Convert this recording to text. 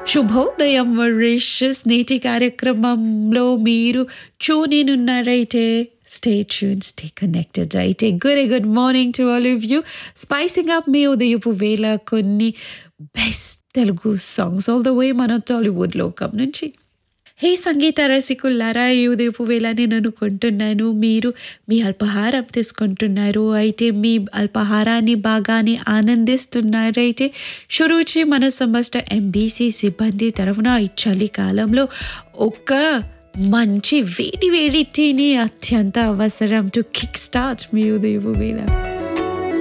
శుభోదయం వర్షస్ నేటి కార్యక్రమంలో మీరు చూనేనున్నారైతే స్టే ట్యూన్ స్టే కనెక్టెడ్ అయితే good good morning to all of you spicing up మీ ఉదయపు వేళ కొన్ని best Telugu songs all the way మన టాలీవుడ్ లోకం నుంచి హే సంగీత రసికులారా ఈ ఉదయపు వేళ నేను అనుకుంటున్నాను మీరు మీ అల్పాహారం తీసుకుంటున్నారు అయితే మీ అల్పాహారాన్ని బాగానే ఆనందిస్తున్నారైతే షురూచి మన సంస్థ ఎంబీసీ సిబ్బంది తరఫున ఈ చలికాలంలో ఒక మంచి వేడి వేడి టీని అత్యంత అవసరం టు కిక్ స్టార్ట్ మీ ఉదయపు వేళ